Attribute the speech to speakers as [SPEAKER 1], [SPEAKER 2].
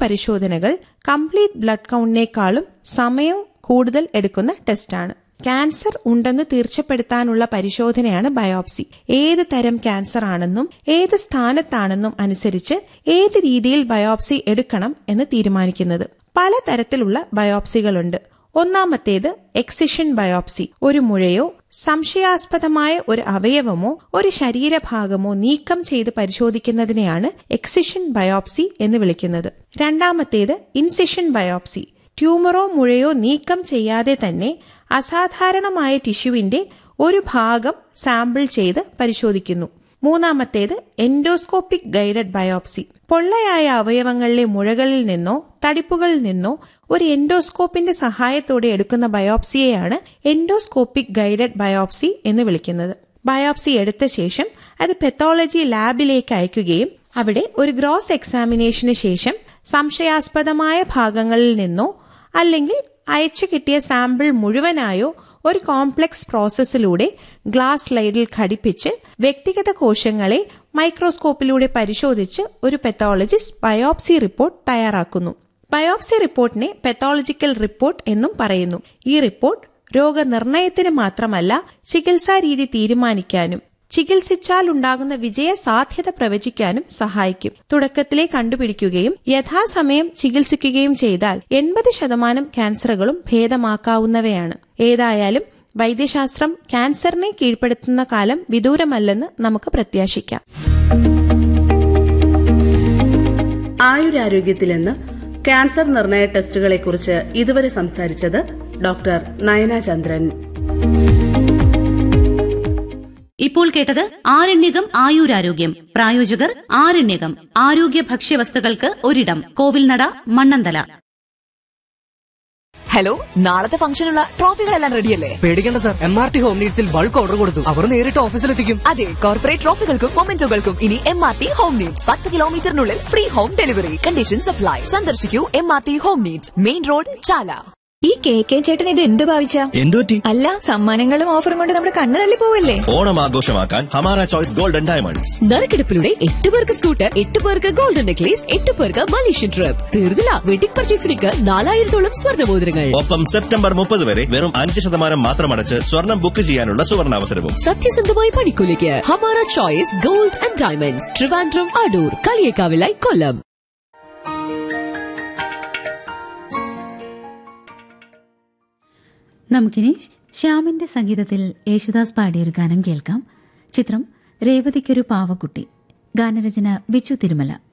[SPEAKER 1] പരിശോധനകൾ complete blood കൗണ്ടിനേക്കാളും സമയം കൂടുതൽ എടുക്കുന്ന ടെസ്റ്റാണ് ക്യാൻസർ ഉണ്ടെന്ന് തീർച്ചപ്പെടുത്താനുള്ള പരിശോധനയാണ് ബയോപ്സി ഏത് തരം ക്യാൻസർ ആണെന്നും ഏത് സ്ഥാനത്താണെന്നും അനുസരിച്ച് ഏത് രീതിയിൽ ബയോപ്സി എടുക്കണം എന്ന് തീരുമാനിക്കുന്നത് പലതരത്തിലുള്ള ബയോപ്സികളുണ്ട് ഒന്നാമത്തേത് എക്സിഷൻ ബയോപ്സി ഒരു മുഴയോ സംശയാസ്പദമായ ഒരു അവയവമോ ഒരു ശരീരഭാഗമോ നീക്കം ചെയ്ത് പരിശോധിക്കുന്നതിനെയാണ് എക്സിഷൻ ബയോപ്സി എന്ന് വിളിക്കുന്നത് രണ്ടാമത്തേത് ഇൻസിഷൻ ബയോപ്സി ട്യൂമറോ മുഴയോ നീക്കം ചെയ്യാതെ തന്നെ അസാധാരണമായ ടിഷ്യുവിന്റെ ഒരു ഭാഗം സാമ്പിൾ ചെയ്ത് പരിശോധിക്കുന്നു മൂന്നാമത്തേത് എൻഡോസ്കോപ്പിക് ഗൈഡഡ് ബയോപ്സി പൊള്ളയായ അവയവങ്ങളിലെ മുഴകളിൽ നിന്നോ തടിപ്പുകളിൽ നിന്നോ ഒരു എൻഡോസ്കോപ്പിന്റെ സഹായത്തോടെ എടുക്കുന്ന ബയോപ്സിയെയാണ് എൻഡോസ്കോപ്പിക് ഗൈഡഡ് ബയോപ്സി എന്ന് വിളിക്കുന്നത് ബയോപ്സി എടുത്ത ശേഷം അത് പെത്തോളജി ലാബിലേക്ക് അയക്കുകയും അവിടെ ഒരു ഗ്രോസ് എക്സാമിനേഷന് ശേഷം സംശയാസ്പദമായ ഭാഗങ്ങളിൽ നിന്നോ അല്ലെങ്കിൽ അയച്ചു കിട്ടിയ സാമ്പിൾ മുഴുവനായോ ഒരു കോംപ്ലക്സ് പ്രോസസ്സിലൂടെ ഗ്ലാസ് സ്ലൈഡിൽ ഘടിപ്പിച്ച് വ്യക്തിഗത കോശങ്ങളെ മൈക്രോസ്കോപ്പിലൂടെ പരിശോധിച്ച് ഒരു പെത്തോളജിസ്റ്റ് ബയോപ്സി റിപ്പോർട്ട് തയ്യാറാക്കുന്നു ബയോപ്സി റിപ്പോർട്ടിനെ പെത്തോളജിക്കൽ റിപ്പോർട്ട് എന്നും പറയുന്നു ഈ റിപ്പോർട്ട് രോഗനിർണയത്തിന് മാത്രമല്ല ചികിത്സാ രീതി തീരുമാനിക്കാനും ചികിത്സിച്ചാൽ ഉണ്ടാകുന്ന വിജയ സാധ്യത പ്രവചിക്കാനും സഹായിക്കും തുടക്കത്തിലെ കണ്ടുപിടിക്കുകയും യഥാസമയം ചികിത്സിക്കുകയും ചെയ്താൽ എൺപത് ശതമാനം ക്യാൻസറുകളും ഭേദമാക്കാവുന്നവയാണ് ഏതായാലും വൈദ്യശാസ്ത്രം ക്യാൻസറിനെ കീഴ്പ്പെടുത്തുന്ന കാലം വിദൂരമല്ലെന്ന് നമുക്ക് പ്രത്യാശിക്കാം
[SPEAKER 2] ആയുരാരോഗ്യത്തിലെന്ന് ക്യാൻസർ നിർണയ ടെസ്റ്റുകളെക്കുറിച്ച് ഇതുവരെ സംസാരിച്ചത് ഡോക്ടർ നയന ചന്ദ്രൻ
[SPEAKER 3] ഇപ്പോൾ കേട്ടത് ആരണ്യകം ആയുരാരോഗ്യം പ്രായോജകർ ആരണ്യകം ആരോഗ്യ ഭക്ഷ്യവസ്തുക്കൾക്ക് ഒരിടം കോവിൽനട മണ്ണന്തല
[SPEAKER 4] ഹലോ നാളത്തെ ഫംഗ്ഷനുള്ള ട്രോഫികളെല്ലാം റെഡിയല്ലേ
[SPEAKER 5] പേടിക്കേണ്ട sir M R T home നീഡ്സിൽ ബൾക്ക് ഓർഡർ കൊടുത്തു അവർ നേരിട്ട് ഓഫീസിലെത്തിക്കും
[SPEAKER 4] അതെ കോർപ്പറേറ്റ് ട്രോഫികൾക്കും മൊമെന്റോകൾക്കും ഇനി M R T home needs പത്ത് കിലോമീറ്ററിനുള്ളിൽ free home delivery condition supply സന്ദർശിക്കൂ M R T home needs main road Chala
[SPEAKER 6] ഈ കെ കെ ചേട്ടൻ ഇത് എന്ത് ഭാവിച്ച
[SPEAKER 7] എന്തുപറ്റി
[SPEAKER 6] അല്ല സമ്മാനങ്ങളും ഓഫറും കൊണ്ട് നമ്മുടെ കണ്ണു തള്ളി പോവല്ലേ
[SPEAKER 7] ഓണം ആഘോഷമാക്കാൻ ഹമാര ചോയ്സ് ഗോൾഡൻ ഡയമണ്ട്സ്
[SPEAKER 8] നറുക്കെടുപ്പിലൂടെ എട്ട് പേർക്ക് സ്കൂട്ടർ എട്ട് പേർക്ക് ഗോൾഡൻ നെക്ലേസ് എട്ട് പേർക്ക് മലേഷ്യൻ ട്രിപ്പ് തീർന്നില്ല വെഡിംഗ് പർച്ചേസിലേക്ക് നാലായിരത്തോളം സ്വർണ്ണമോതിരങ്ങൾ
[SPEAKER 7] ഒപ്പം സെപ്റ്റംബർ മുപ്പത് വരെ വെറും അഞ്ച് ശതമാനം മാത്രം അടച്ച് സ്വർണം ബുക്ക് ചെയ്യാനുള്ള സുവർണാവസരവും
[SPEAKER 8] സത്യസന്ധമായ പണിക്കൂലിക്ക് Hamara choice gold and diamonds Trivandrum Adoor കളിയേക്കാവിലായി കൊല്ലം
[SPEAKER 9] നമുക്കിനി ശ്യാമിന്റെ സംഗീതത്തിൽ യേശുദാസ് പാടിയൊരു ഗാനം കേൾക്കാം ചിത്രം രേവതിക്കൊരു പാവക്കുട്ടി ഗാനരചന ബിച്ചു തിരുമല